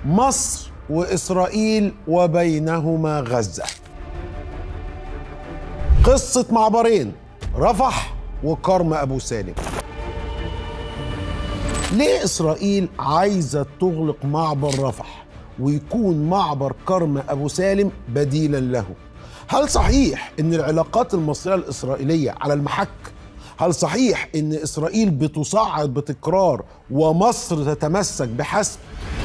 مصر وإسرائيل وبينهما غزة قصة معبرين رفح وكرم أبو سالم ليه إسرائيل عايزة تغلق معبر رفح ويكون معبر كرم أبو سالم بديلا له هل صحيح أن العلاقات المصرية الإسرائيلية على المحك؟ هل صحيح أن إسرائيل بتصعد بتكرار ومصر تتمسك بحسب؟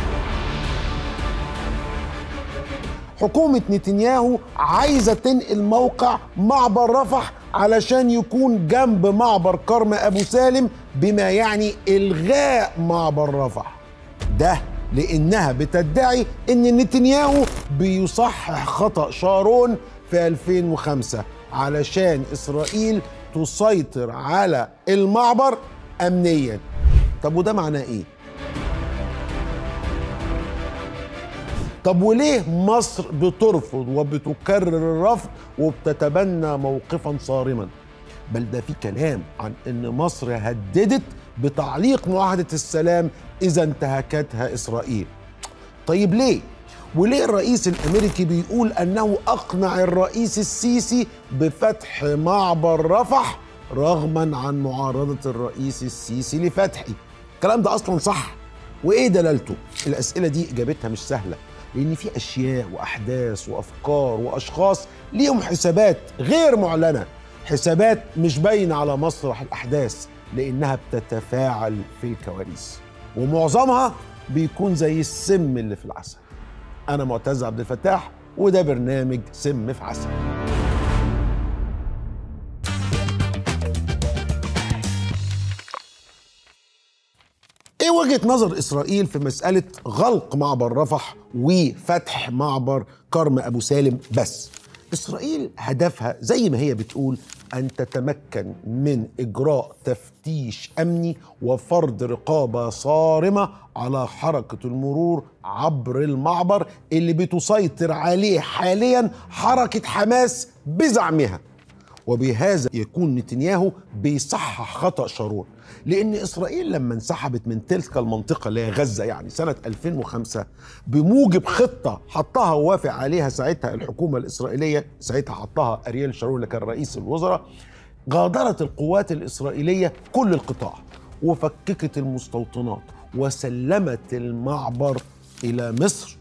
حكومة نتنياهو عايزة تنقل موقع معبر رفح علشان يكون جنب معبر كرم أبو سالم بما يعني إلغاء معبر رفح ده لأنها بتدعي أن نتنياهو بيصحح خطأ شارون في 2005 علشان إسرائيل تسيطر على المعبر أمنيا طب وده معناه إيه؟ طب وليه مصر بترفض وبتكرر الرفض وبتتبنى موقفا صارما بل ده في كلام عن ان مصر هددت بتعليق معاهده السلام اذا انتهكتها اسرائيل طيب ليه وليه الرئيس الامريكي بيقول انه اقنع الرئيس السيسي بفتح معبر رفح رغما عن معارضه الرئيس السيسي لفتحه الكلام ده اصلا صح وايه دلالته الاسئله دي اجابتها مش سهله لان في اشياء واحداث وافكار واشخاص ليهم حسابات غير معلنه حسابات مش باينه على مسرح الاحداث لانها بتتفاعل في الكواليس ومعظمها بيكون زي السم اللي في العسل انا معتز عبد الفتاح وده برنامج سم في عسل ايه وجهه نظر اسرائيل في مساله غلق معبر رفح وفتح معبر كرم ابو سالم بس اسرائيل هدفها زي ما هي بتقول ان تتمكن من اجراء تفتيش امني وفرض رقابه صارمه على حركه المرور عبر المعبر اللي بتسيطر عليه حاليا حركه حماس بزعمها وبهذا يكون نتنياهو بيصحح خطأ شارون لأن إسرائيل لما انسحبت من تلك المنطقة اللي هي غزة يعني سنة 2005 بموجب خطة حطها ووافق عليها ساعتها الحكومة الإسرائيلية ساعتها حطها أرييل شارون اللي كان رئيس الوزراء غادرت القوات الإسرائيلية كل القطاع وفككت المستوطنات وسلمت المعبر إلى مصر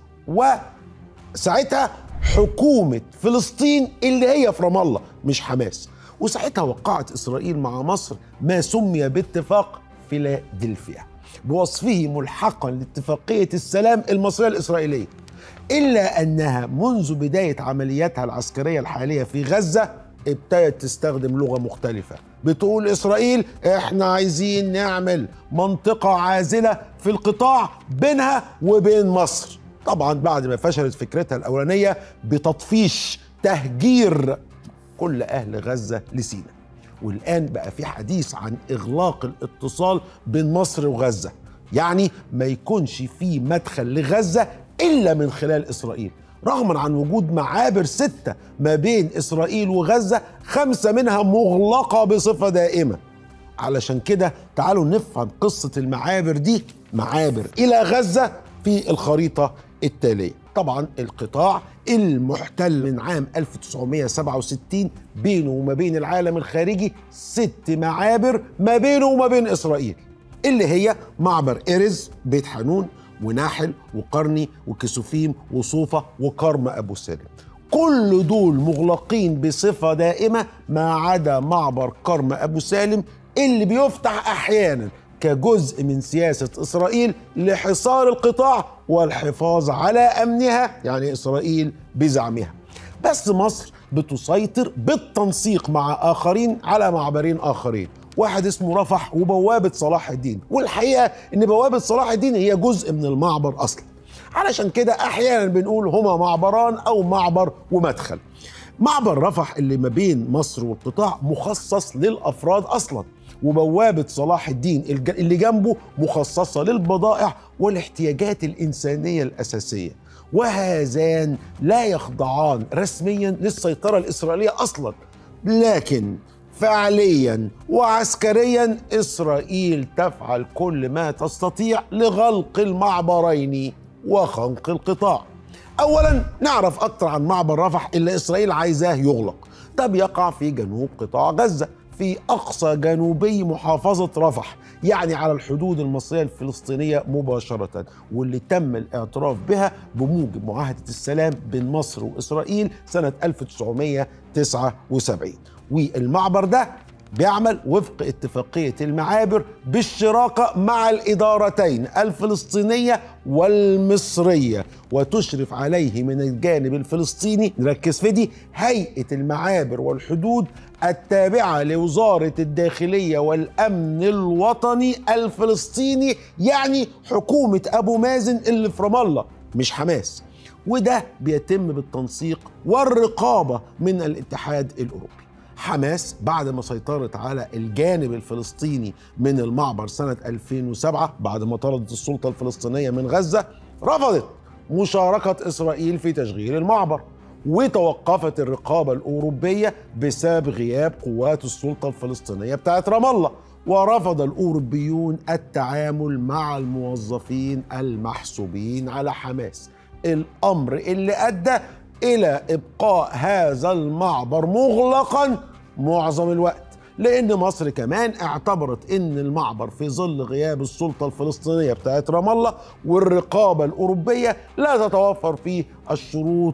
وساعتها حكومة فلسطين اللي هي في رام الله مش حماس وساعتها وقعت إسرائيل مع مصر ما سمي باتفاق فيلادلفيا بوصفه ملحقا لاتفاقية السلام المصرية الإسرائيلية إلا أنها منذ بداية عملياتها العسكرية الحالية في غزة ابتدت تستخدم لغة مختلفة بتقول إسرائيل إحنا عايزين نعمل منطقة عازلة في القطاع بينها وبين مصر طبعا بعد ما فشلت فكرتها الاولانيه بتطفيش تهجير كل اهل غزه لسينا والان بقى في حديث عن اغلاق الاتصال بين مصر وغزه يعني ما يكونش في مدخل لغزه الا من خلال اسرائيل رغما عن وجود معابر ستة ما بين إسرائيل وغزة خمسة منها مغلقة بصفة دائمة علشان كده تعالوا نفهم قصة المعابر دي معابر إلى غزة في الخريطة التالية طبعا القطاع المحتل من عام 1967 بينه وما بين العالم الخارجي ست معابر ما بينه وما بين إسرائيل اللي هي معبر إرز بيت حانون وناحل وقرني وكسوفيم وصوفة وكرم أبو سالم كل دول مغلقين بصفة دائمة ما عدا معبر كرم أبو سالم اللي بيفتح أحيانا كجزء من سياسة إسرائيل لحصار القطاع والحفاظ على أمنها يعني إسرائيل بزعمها بس مصر بتسيطر بالتنسيق مع آخرين على معبرين آخرين واحد اسمه رفح وبوابة صلاح الدين والحقيقة إن بوابة صلاح الدين هي جزء من المعبر أصلا علشان كده أحيانا بنقول هما معبران أو معبر ومدخل معبر رفح اللي ما بين مصر والقطاع مخصص للأفراد أصلا وبوابة صلاح الدين اللي جنبه مخصصة للبضائع والاحتياجات الإنسانية الأساسية وهذان لا يخضعان رسميا للسيطرة الإسرائيلية أصلا لكن فعليا وعسكريا إسرائيل تفعل كل ما تستطيع لغلق المعبرين وخنق القطاع اولا نعرف اكتر عن معبر رفح اللي اسرائيل عايزاه يغلق ده بيقع في جنوب قطاع غزه في اقصى جنوبي محافظه رفح يعني على الحدود المصريه الفلسطينيه مباشره واللي تم الاعتراف بها بموجب معاهده السلام بين مصر واسرائيل سنه 1979 والمعبر ده بيعمل وفق اتفاقية المعابر بالشراكة مع الإدارتين الفلسطينية والمصرية وتشرف عليه من الجانب الفلسطيني نركز في دي هيئة المعابر والحدود التابعة لوزارة الداخلية والأمن الوطني الفلسطيني يعني حكومة أبو مازن اللي في رام الله مش حماس وده بيتم بالتنسيق والرقابة من الاتحاد الأوروبي حماس بعد ما سيطرت على الجانب الفلسطيني من المعبر سنة 2007 بعد ما طردت السلطة الفلسطينية من غزة رفضت مشاركة إسرائيل في تشغيل المعبر وتوقفت الرقابة الأوروبية بسبب غياب قوات السلطة الفلسطينية بتاعت رام الله ورفض الأوروبيون التعامل مع الموظفين المحسوبين على حماس الأمر اللي أدى الى ابقاء هذا المعبر مغلقا معظم الوقت لان مصر كمان اعتبرت ان المعبر في ظل غياب السلطه الفلسطينيه بتاعت رام الله والرقابه الاوروبيه لا تتوفر فيه الشروط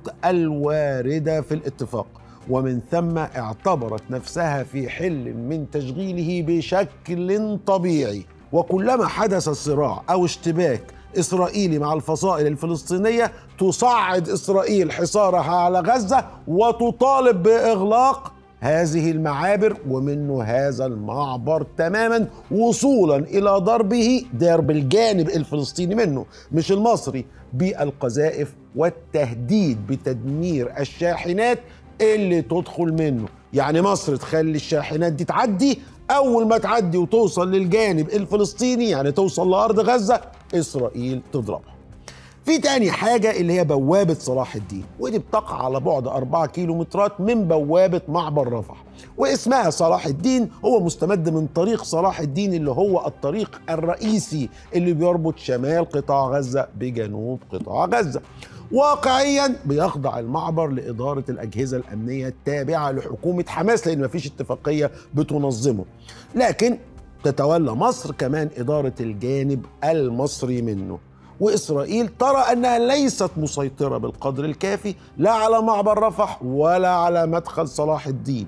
الوارده في الاتفاق ومن ثم اعتبرت نفسها في حل من تشغيله بشكل طبيعي وكلما حدث صراع او اشتباك اسرائيلي مع الفصائل الفلسطينيه تصعد اسرائيل حصارها على غزه وتطالب باغلاق هذه المعابر ومنه هذا المعبر تماما وصولا الى ضربه ضرب الجانب الفلسطيني منه مش المصري بالقذائف والتهديد بتدمير الشاحنات اللي تدخل منه يعني مصر تخلي الشاحنات دي تعدي اول ما تعدي وتوصل للجانب الفلسطيني يعني توصل لارض غزه اسرائيل تضربها في تاني حاجة اللي هي بوابة صلاح الدين ودي بتقع على بعد أربعة كيلومترات من بوابة معبر رفح واسمها صلاح الدين هو مستمد من طريق صلاح الدين اللي هو الطريق الرئيسي اللي بيربط شمال قطاع غزة بجنوب قطاع غزة واقعيا بيخضع المعبر لإدارة الأجهزة الأمنية التابعة لحكومة حماس لأن مفيش اتفاقية بتنظمه لكن تتولى مصر كمان إدارة الجانب المصري منه وإسرائيل ترى أنها ليست مسيطرة بالقدر الكافي لا على معبر رفح ولا على مدخل صلاح الدين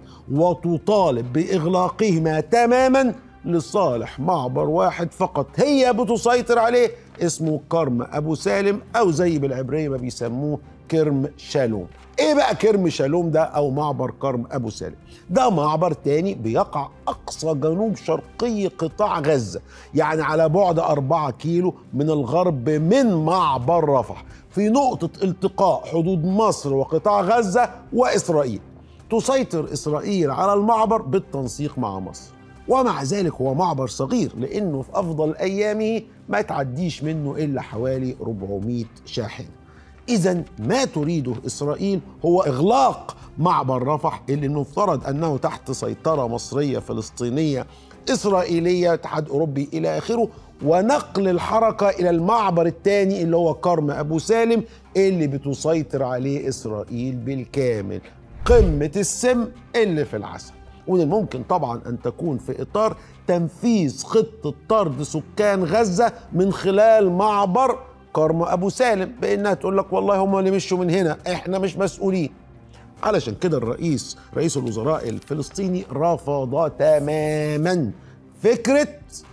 وتطالب بإغلاقهما تماما لصالح معبر واحد فقط هي بتسيطر عليه اسمه كرم أبو سالم أو زي بالعبرية ما بيسموه كرم شالوم ايه بقى كرم شالوم ده او معبر كرم ابو سالم ده معبر تاني بيقع اقصى جنوب شرقي قطاع غزه يعني على بعد أربعة كيلو من الغرب من معبر رفح في نقطة التقاء حدود مصر وقطاع غزة وإسرائيل تسيطر إسرائيل على المعبر بالتنسيق مع مصر ومع ذلك هو معبر صغير لأنه في أفضل أيامه ما تعديش منه إلا حوالي 400 شاحنة إذا ما تريده إسرائيل هو إغلاق معبر رفح اللي المفترض أنه تحت سيطرة مصرية فلسطينية إسرائيلية اتحاد أوروبي إلى آخره ونقل الحركة إلى المعبر الثاني اللي هو كرم أبو سالم اللي بتسيطر عليه إسرائيل بالكامل قمة السم اللي في العسل ومن الممكن طبعا أن تكون في إطار تنفيذ خطة طرد سكان غزة من خلال معبر كرم ابو سالم بانها تقول لك والله هم اللي مشوا من هنا احنا مش مسؤولين علشان كده الرئيس رئيس الوزراء الفلسطيني رفض تماما فكره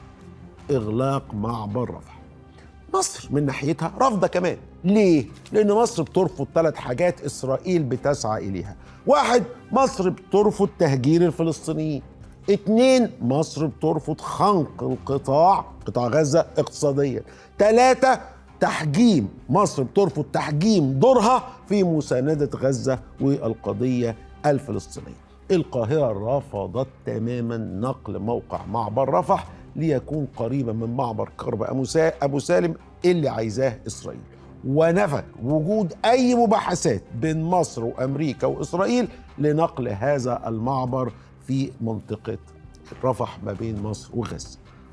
اغلاق معبر رفح مصر من ناحيتها رافضه كمان ليه لان مصر بترفض ثلاث حاجات اسرائيل بتسعى اليها واحد مصر بترفض تهجير الفلسطينيين اتنين مصر بترفض خنق القطاع قطاع غزة اقتصاديا ثلاثة تحجيم مصر بترفض تحجيم دورها في مساندة غزة والقضية الفلسطينية القاهرة رفضت تماما نقل موقع معبر رفح ليكون قريبا من معبر كرب أبو سالم اللي عايزاه إسرائيل ونفت وجود أي مباحثات بين مصر وأمريكا وإسرائيل لنقل هذا المعبر في منطقة رفح ما بين مصر وغزة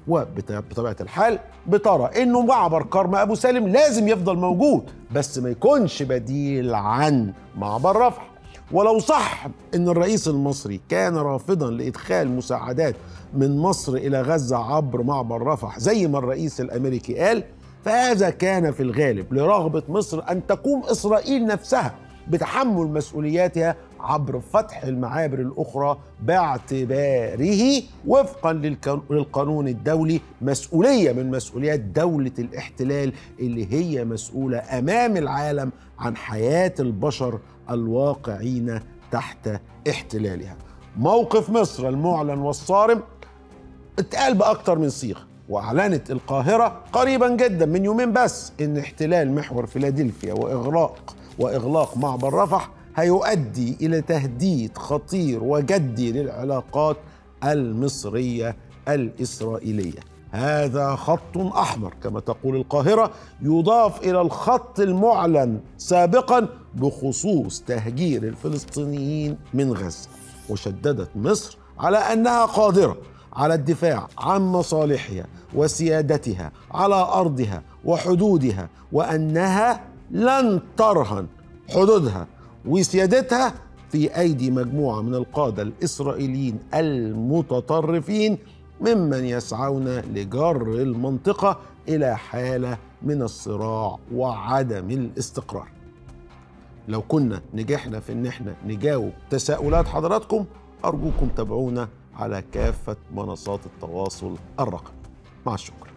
وبطبيعه الحال بترى انه معبر كرم ابو سالم لازم يفضل موجود بس ما يكونش بديل عن معبر رفح ولو صح ان الرئيس المصري كان رافضا لادخال مساعدات من مصر الى غزه عبر معبر رفح زي ما الرئيس الامريكي قال فهذا كان في الغالب لرغبه مصر ان تقوم اسرائيل نفسها بتحمل مسؤولياتها عبر فتح المعابر الاخرى باعتباره وفقا للقانون الدولي مسؤوليه من مسؤوليات دوله الاحتلال اللي هي مسؤوله امام العالم عن حياه البشر الواقعين تحت احتلالها. موقف مصر المعلن والصارم اتقال باكثر من صيغه واعلنت القاهره قريبا جدا من يومين بس ان احتلال محور فيلادلفيا واغلاق واغلاق معبر رفح هيؤدي الى تهديد خطير وجدي للعلاقات المصريه الاسرائيليه هذا خط احمر كما تقول القاهره يضاف الى الخط المعلن سابقا بخصوص تهجير الفلسطينيين من غزه وشددت مصر على انها قادره على الدفاع عن مصالحها وسيادتها على ارضها وحدودها وانها لن ترهن حدودها وسيادتها في ايدي مجموعه من القاده الاسرائيليين المتطرفين ممن يسعون لجر المنطقه الى حاله من الصراع وعدم الاستقرار. لو كنا نجحنا في ان احنا نجاوب تساؤلات حضراتكم ارجوكم تابعونا على كافه منصات التواصل الرقمي. مع الشكر.